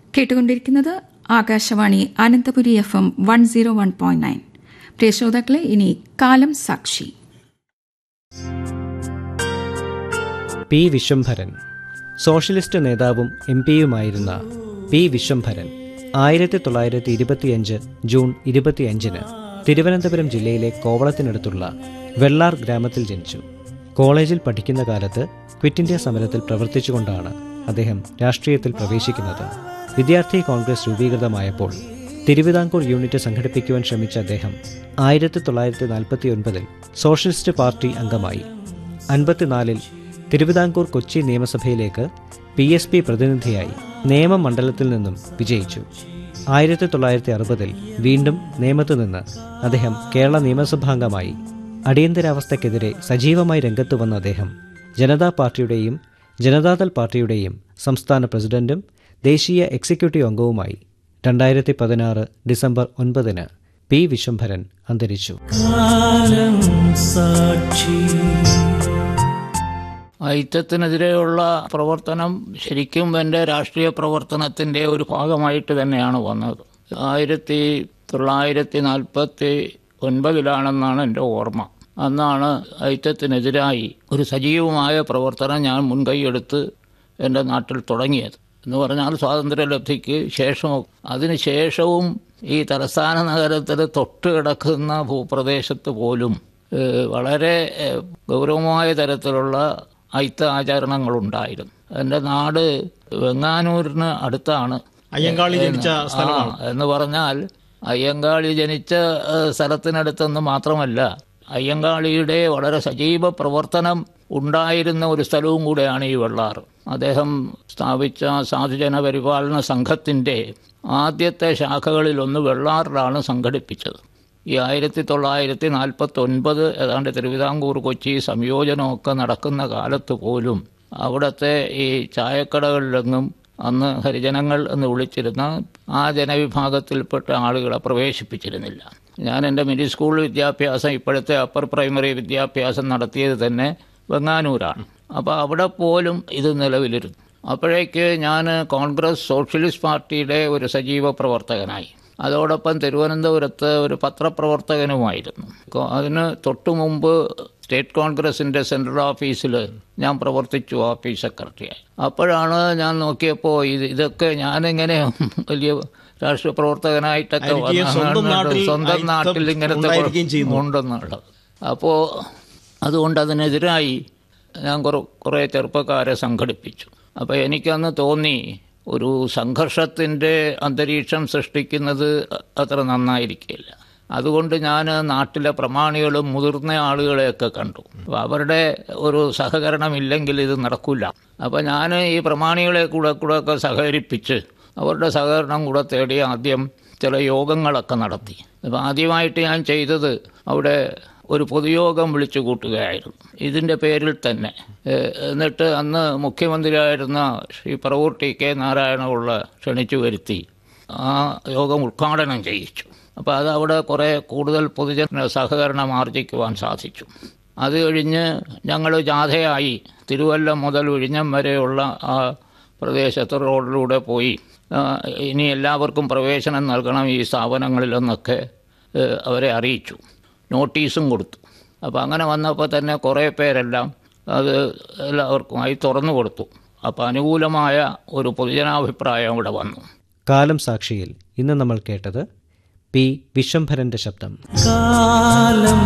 കേട്ടുകൊണ്ടിരിക്കുന്നത് Akashvani Ananthapuri F M one zero one point nine പ്രിയ ശ്രോതാക്കളെ ഇനി കാലം സാക്ഷി പി വിശ്വംഭരൻ സോഷ്യലിസ്റ്റ് നേതാവും എം പിയുമായിരുന്ന പി വിശ്വംഭരൻ ആയിരത്തി തൊള്ളായിരത്തി ഇരുപത്തിയഞ്ച് ജൂൺ ഇരുപത്തിയഞ്ചിന് തിരുവനന്തപുരം ജില്ലയിലെ കോവളത്തിനടുത്തുള്ള വെള്ളാർ ഗ്രാമത്തിൽ ജനിച്ചു കോളേജിൽ പഠിക്കുന്ന കാലത്ത് ക്വിറ്റ് ഇന്ത്യ സമരത്തിൽ പ്രവർത്തിച്ചുകൊണ്ടാണ് അദ്ദേഹം രാഷ്ട്രീയത്തിൽ പ്രവേശിക്കുന്നത് വിദ്യാർത്ഥി കോൺഗ്രസ് രൂപീകൃതമായപ്പോൾ തിരുവിതാംകൂർ യൂണിറ്റ് സംഘടിപ്പിക്കുവാൻ ശ്രമിച്ച അദ്ദേഹം ആയിരത്തി തൊള്ളായിരത്തി നാൽപ്പത്തി ഒൻപതിൽ സോഷ്യലിസ്റ്റ് പാർട്ടി അംഗമായി അൻപത്തിനാലിൽ തിരുവിതാംകൂർ കൊച്ചി നിയമസഭയിലേക്ക് പി എസ് പി പ്രതിനിധിയായി നിയമമണ്ഡലത്തിൽ നിന്നും വിജയിച്ചു ആയിരത്തി തൊള്ളായിരത്തി അറുപതിൽ വീണ്ടും നേമത്ത് നിന്ന് അദ്ദേഹം കേരള നിയമസഭാംഗമായി അടിയന്തരാവസ്ഥയ്ക്കെതിരെ സജീവമായി രംഗത്ത് വന്ന അദ്ദേഹം ജനതാ പാർട്ടിയുടെയും ജനതാദൾ പാർട്ടിയുടെയും സംസ്ഥാന പ്രസിഡന്റും ദേശീയ എക്സിക്യൂട്ടീവ് അംഗവുമായി രണ്ടായിരത്തി പതിനാറ് ഡിസംബർ ഒൻപതിന് പി വിശ്വംഭരൻ അന്തരിച്ചു ഐക്യത്തിനെതിരെയുള്ള പ്രവർത്തനം ശരിക്കും എൻ്റെ രാഷ്ട്രീയ പ്രവർത്തനത്തിൻ്റെ ഒരു ഭാഗമായിട്ട് തന്നെയാണ് വന്നത് ആയിരത്തി തൊള്ളായിരത്തി നാൽപ്പത്തി ഒൻപതിലാണെന്നാണ് എൻ്റെ ഓർമ്മ അന്നാണ് ഐക്യത്തിനെതിരായി ഒരു സജീവമായ പ്രവർത്തനം ഞാൻ മുൻകൈയെടുത്ത് എൻ്റെ നാട്ടിൽ തുടങ്ങിയത് എന്ന് പറഞ്ഞാൽ സ്വാതന്ത്ര്യലബ്ധിക്ക് ശേഷം അതിനുശേഷവും ഈ തലസ്ഥാന നഗരത്തിൽ തൊട്ട് കിടക്കുന്ന ഭൂപ്രദേശത്ത് പോലും ഏഹ്, വളരെ ഏഹ്, ഗൗരവമായ തരത്തിലുള്ള ഐത്ത ആചരണങ്ങളുണ്ടായിരുന്നു എൻ്റെ നാട് വെങ്ങാനൂരിന് അടുത്താണ് അയ്യങ്കാളി ജനിച്ച സ്ഥലമാണ് ആ, എന്ന് പറഞ്ഞാൽ അയ്യങ്കാളി ജനിച്ച ഏഹ്, സ്ഥലത്തിനടുത്തെന്ന് മാത്രമല്ല അയ്യങ്കാളിയുടെ വളരെ സജീവ പ്രവർത്തനം ഉണ്ടായിരുന്ന ഒരു സ്ഥലവും കൂടെയാണ് ഈ വെള്ളാർ അദ്ദേഹം സ്ഥാപിച്ച സാധുജന പരിപാലന സംഘത്തിൻ്റെ ആദ്യത്തെ ശാഖകളിലൊന്ന് വെള്ളാറിലാണ് സംഘടിപ്പിച്ചത് ഈ ആയിരത്തി തൊള്ളായിരത്തി നാൽപ്പത്തി ഒൻപത് ഏതാണ്ട് തിരുവിതാംകൂർ കൊച്ചി സംയോജനമൊക്കെ നടക്കുന്ന കാലത്ത് പോലും അവിടുത്തെ ഈ ചായക്കടകളിലെങ്ങും അന്ന് ഹരിജനങ്ങൾ എന്ന് വിളിച്ചിരുന്ന ആ ജനവിഭാഗത്തിൽപ്പെട്ട ആളുകളെ പ്രവേശിപ്പിച്ചിരുന്നില്ല ഞാൻ എൻ്റെ മിഡിൽ സ്കൂൾ വിദ്യാഭ്യാസം ഇപ്പോഴത്തെ അപ്പർ പ്രൈമറി വിദ്യാഭ്യാസം നടത്തിയത് തന്നെ വെങ്ങാനൂരാണ് അപ്പോൾ അവിടെ പോലും ഇത് നിലവിലിരുന്നു അപ്പോഴേക്ക് ഞാൻ കോൺഗ്രസ് സോഷ്യലിസ്റ്റ് പാർട്ടിയുടെ ഒരു സജീവ പ്രവർത്തകനായി അതോടൊപ്പം തിരുവനന്തപുരത്ത് ഒരു പത്രപ്രവർത്തകനുമായിരുന്നു കൊ- അതിന് തൊട്ടു മുമ്പ് സ്റ്റേറ്റ് കോൺഗ്രസിൻ്റെ സെൻട്രൽ ഓഫീസിൽ ഞാൻ പ്രവർത്തിച്ചു ഓഫീസ് സെക്രട്ടറിയായി അപ്പോഴാണ് ഞാൻ നോക്കിയപ്പോൾ ഇത് ഇതൊക്കെ ഞാനിങ്ങനെ വലിയ രാഷ്ട്രീയ പ്രവർത്തകനായിട്ടൊക്കെ ആയിരിക്കുകയും സ്വന്തം വന്നതാണ് നാട്ടിൽ സ്വന്തം അയിത്തം നാട്ടിൽ ഇങ്ങനത്തെ ഉണ്ടായിരിക്കുകയും ചെയ്യുന്നു. ഉണ്ടെന്നുള്ളത് അപ്പോൾ അതുകൊണ്ട് അതിനെതിരായി ഞാൻ കുറേ കുറേ ചെറുപ്പക്കാരെ സംഘടിപ്പിച്ചു അപ്പോൾ എനിക്കന്ന് തോന്നി ഒരു സംഘർഷത്തിൻ്റെ അന്തരീക്ഷം സൃഷ്ടിക്കുന്നത് അത്ര നന്നായിരിക്കില്ല അതുകൊണ്ട് ഞാൻ നാട്ടിലെ പ്രമാണികളും മുതിർന്ന ആളുകളെയൊക്കെ കണ്ടു അപ്പോൾ അവരുടെ ഒരു സഹകരണമില്ലെങ്കിൽ ഇത് നടക്കില്ല അപ്പോൾ ഞാൻ ഈ പ്രമാണികളെ കൂടെ കൂടെ ഒക്കെ സഹകരിപ്പിച്ച് അവരുടെ സഹകരണം കൂടെ തേടി ആദ്യം ചില യോഗങ്ങളൊക്കെ നടത്തി അപ്പോൾ ആദ്യമായിട്ട് ഞാൻ ചെയ്തത് അവിടെ ഒരു പൊതുയോഗം വിളിച്ചു കൂട്ടുകയായിരുന്നു ഇതിൻ്റെ പേരിൽ തന്നെ ഏഹ് എന്നിട്ട് അന്ന് മുഖ്യമന്ത്രിയായിരുന്ന ശ്രീ പറവൂർ ടി കെ നാരായണപിള്ള ക്ഷണിച്ചു വരുത്തി ആ യോഗം ഉദ്ഘാടനം ചെയ്യിച്ചു അപ്പോൾ അത് അവിടെ കുറേ കൂടുതൽ പൊതുജന സഹകരണം ആർജിക്കുവാൻ സാധിച്ചു അത് കഴിഞ്ഞ് ഞങ്ങൾ ജാഥയായി തിരുവല്ല മുതൽ വിഴിഞ്ഞം വരെയുള്ള ആ പ്രദേശത്ത് റോഡിലൂടെ പോയി ആ, ഇനി എല്ലാവർക്കും പ്രവേശനം നൽകണം ഈ സ്ഥാപനങ്ങളിലെന്നൊക്കെ ഏഹ്, അവരെ അറിയിച്ചു നോട്ടീസും കൊടുത്തു അപ്പോൾ അങ്ങനെ വന്നപ്പോൾ തന്നെ കുറേ പേരെല്ലാം അത് എല്ലാവർക്കുമായി തുറന്നു കൊടുത്തു അപ്പോൾ അനുകൂലമായ ഒരു പൊതുജനാഭിപ്രായം ഇവിടെ വന്നു കാലം സാക്ഷിയിൽ ഇന്ന് നമ്മൾ കേട്ടത് പി വിശ്വംഭരന്റെ ശബ്ദം കാലം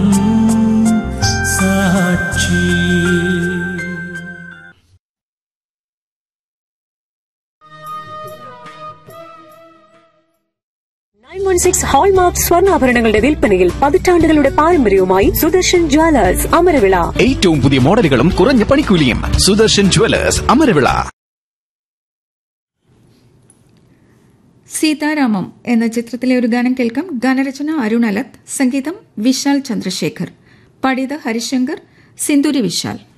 സാക്ഷി നയൻ വൺ സിക്സ് ഹോൾമാർക്ക് സ്വർണ്ണാഭരണങ്ങളുടെ വിൽപ്പനയിൽ പതിറ്റാണ്ടുകളുടെ പാരമ്പര്യവുമായി സുദർശൻ ജ്വല്ലേഴ്സ് അമരവിള ഏറ്റവും പുതിയ മോഡലുകളും കുറഞ്ഞ പണിക്കൂലിയും സുദർശൻ ജുവലേഴ്സ് അമരവിള സീതാരാമം എന്ന ചിത്രത്തിലെ ഒരു ഗാനം കേൾക്കാം ഗാനരചന അരുൺ അലത്ത് സംഗീതം വിശാൽ ചന്ദ്രശേഖർ പാടിയത് ഹരിശങ്കർ സിന്ദൂരി വിശാൽ